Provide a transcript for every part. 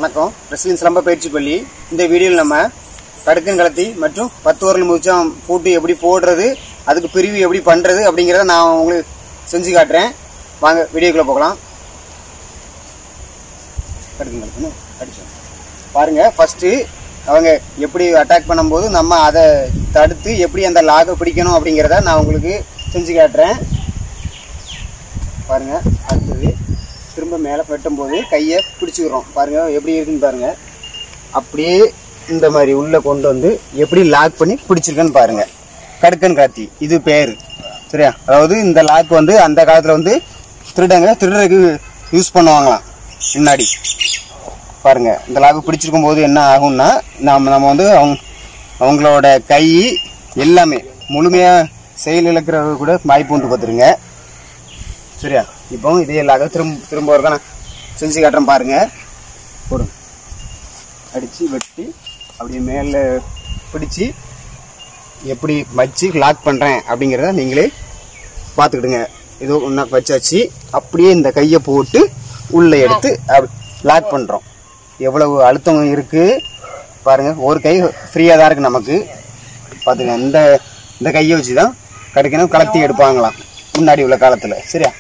வணக்கம் ரெஸ்லிங் சிலம்ப பயிற்சி பள்ளி இந்த வீடியோவில் நம்ம கடுக்கன் கலத்தி மற்றும் பத்து வரல் முச்சம் போட்டு எப்படி போடுறது அதுக்கு பிரிவு எப்படி பண்ணுறது அப்படிங்கிறத நான் உங்களுக்கு செஞ்சு காட்டுறேன் வாங்க வீடியோக்குள்ளே போகலாம் கடுக்கன் கலத்துன்னு அடிச்சோம் பாருங்க ஃபர்ஸ்ட்டு அவங்க எப்படி அட்டாக் பண்ணும்போது நம்ம அதை தடுத்து எப்படி அந்த லாகை பிடிக்கணும் அப்படிங்கிறத நான் உங்களுக்கு செஞ்சு காட்டுறேன் பாருங்க அடுத்தது திரும்ப மேலே வெட்டும்போது கையை பிடிச்சிக்கிறோம் பாருங்க எப்படி இருக்குன்னு பாருங்க அப்படியே இந்த மாதிரி உள்ள கொண்டு வந்து எப்படி லாக் பண்ணி பிடிச்சிருக்கேன்னு பாருங்க கடுக்கன் காத்தி இது பேர் சரியா அதாவது இந்த லாக் வந்து அந்த காலத்தில் வந்து திருடங்க திருடருக்கு யூஸ் பண்ணுவாங்களாம் முன்னாடி பாருங்க இந்த லாக் பிடிச்சிருக்கும் போது என்ன ஆகும்னா நம்ம நம்ம வந்து அவங்க அவங்களோட கை எல்லாமே முழுமையாக செயல் இழக்கிறது கூட வாய்ப்பு உண்டு பார்த்துருங்க சரியா இப்போ இதே இல்லாத திரும்ப திரும்ப ஒருக்கா நான் செஞ்சு காட்டுறேன் பாருங்க போடுங்க அடித்து வெட்டி அப்படியே மேலே பிடிச்சி எப்படி வச்சு லாக் பண்ணுறேன் அப்படிங்கிறத நீங்களே பார்த்துக்கிடுங்க ஏதோ ஒன்றா வச்சாச்சு அப்படியே இந்த கையை போட்டு உள்ளே எடுத்து லாக் பண்ணுறோம் எவ்வளவு அழுத்தம் இருக்குது பாருங்கள் ஒரு கை ஃப்ரீயாக தான் இருக்குது நமக்கு பார்த்துங்க இந்த இந்த கையை வச்சு தான் கிடைக்கணும் கலத்தி எடுப்பாங்களாம் முன்னாடி உள்ள காலத்தில் சரியா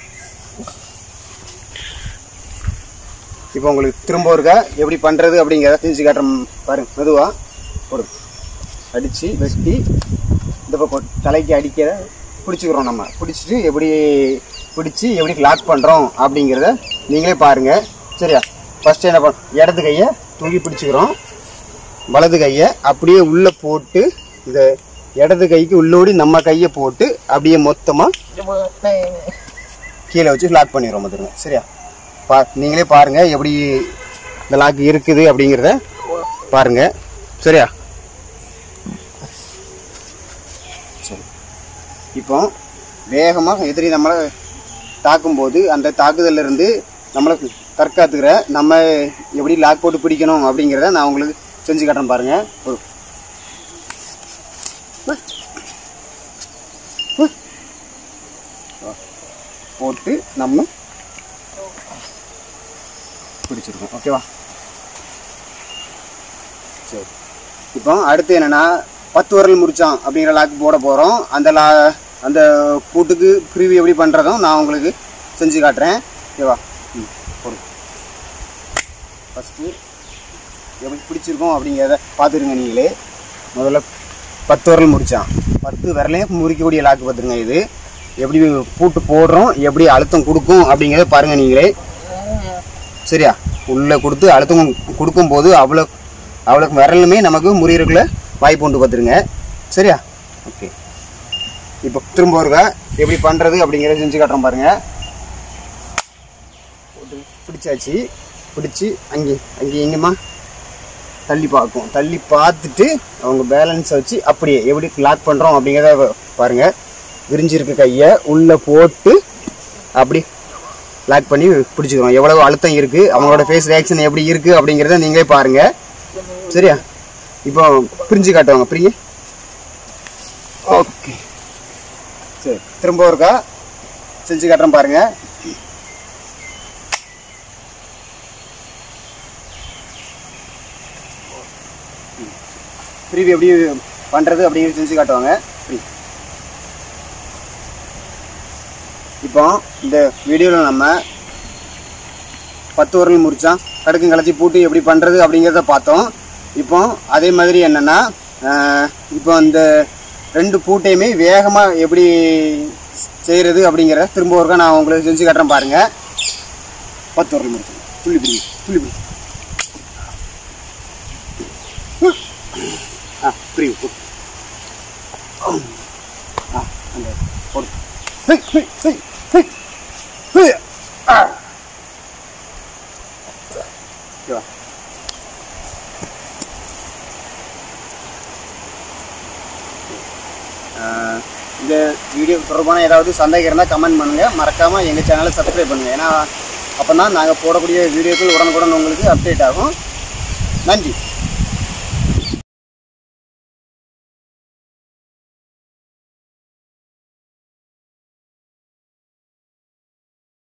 இப்போ உங்களுக்கு திரும்ப ஒருக்கா எப்படி பண்ணுறது அப்படிங்கிறத தெரிஞ்சு காட்டுறோம் பாருங்க மெதுவாக போடு அடித்து வெட்டி இந்த பக்கம் தலைக்கு அடிக்க பிடிச்சிக்கிறோம் நம்ம பிடிச்சிட்டு எப்படி பிடிச்சி எப்படி லாக் பண்ணுறோம் அப்படிங்கிறத நீங்களே பாருங்கள் சரியா ஃபஸ்ட்டு என்ன பண்ண இடது கையை தூக்கி பிடிச்சிக்கிறோம் வலது கையை அப்படியே உள்ளே போட்டு இதை இடது கைக்கு உள்ளோடி நம்ம கையை போட்டு அப்படியே மொத்தமாக கீழே வச்சு லாக் பண்ணிடுறோம் பார்த்துருங்க சரியா பா நீங்களே பாருங்கள் எப்படி இந்த லாக் இருக்குது அப்படிங்கிறத பாருங்கள் சரியா சரி இப்போ வேகமாக எதிரி நம்மளை தாக்கும்போது அந்த தாக்குதல்ல இருந்து நம்மளை தற்காத்துக்கிற நம்ம எப்படி லாக் போட்டு பிடிக்கணும் அப்படிங்கிறத நான் உங்களுக்கு செஞ்சு காட்டுறேன் பாருங்க ஒரு போட்டு நம்ம பிடிச்சிருக்கோம் ஓகேவா சரி இப்போ அடுத்து என்னன்னா பத்து விரல் முறிச்சான் அப்படிங்கிற லாக் போட போகிறோம் அந்த லா அந்த பூட்டுக்கு பிரிவு எப்படி பண்ணுறதும் நான் உங்களுக்கு செஞ்சு காட்டுறேன் ஓகேவா ம் போடு ஃபஸ்ட்டு எப்படி பிடிச்சிருக்கோம் அப்படிங்கிறத பார்த்துருங்க நீங்களே முதல்ல பத்து விரல் முறிச்சான் பத்து விரலையும் முறிக்கக்கூடிய லாக்கு பார்த்துருங்க இது எப்படி பூட்டு போடுறோம் எப்படி அழுத்தம் கொடுக்கும் அப்படிங்கிறத பாருங்கள் நீங்களே சரியா உள்ளே கொடுத்து அழுத்தம் கொடுக்கும்போது அவ்வளோ அவ்வளோ விரலுமே நமக்கு முறியறதுக்குள்ள வாய்ப்பு உண்டு பார்த்துருங்க சரியா ஓகே இப்போ திரும்ப ஒருக்கா எப்படி பண்ணுறது அப்படிங்கிறத செஞ்சு காட்டுறோம் பாருங்கள் போட்டு பிடிச்சாச்சு பிடிச்சி அங்கே அங்கே எங்கேம்மா தள்ளி பார்க்கும் தள்ளி பார்த்துட்டு அவங்க பேலன்ஸை வச்சு அப்படியே எப்படி லாக் பண்ணுறோம் அப்படிங்கிறத பாருங்கள் விரிஞ்சிருக்க கையை உள்ளே போட்டு அப்படி லாக் பண்ணி பிடிச்சிக்கிறோம் எவ்வளவு அழுத்தம் இருக்குது அவங்களோட ஃபேஸ் ரியாக்ஷன் எப்படி இருக்குது அப்படிங்கிறத நீங்களே பாருங்கள் சரியா இப்போ பிரிஞ்சு காட்டுவாங்க பிரிங்க ஓகே சரி திரும்ப ஒருக்கா செஞ்சு காட்டுறேன் பாருங்கள் பிரிவு எப்படி பண்ணுறது அப்படிங்கிறது செஞ்சு காட்டுவாங்க ஃப்ரீ இப்போ இந்த வீடியோவில் நம்ம பத்து வரல் முறிச்சான் கடுக்கும் கலத்தி பூட்டு எப்படி பண்ணுறது அப்படிங்கிறத பார்த்தோம் இப்போ அதே மாதிரி என்னென்னா இப்போ இந்த ரெண்டு பூட்டையுமே வேகமாக எப்படி செய்கிறது அப்படிங்கிற திரும்ப ஒருக்கா நான் உங்களுக்கு செஞ்சு காட்டுறேன் பாருங்கள் பத்து வரல் முறிச்சு துள்ளி பிடி துள்ளி பிடி ஆ புரியுது ஆ அந்த போடு hi hi hi hi hi ஆ ஓகேவா இந்த வீடியோ தொடர்பான ஏதாவது சந்தேகம் இருந்தால் கமெண்ட் பண்ணுங்கள் மறக்காமல் எங்கள் சேனலை சப்ஸ்கிரைப் பண்ணுங்கள் ஏன்னா அப்போ தான் நாங்கள் போடக்கூடிய வீடியோக்கள் உடனுக்குடன் உங்களுக்கு அப்டேட் ஆகும் நன்றி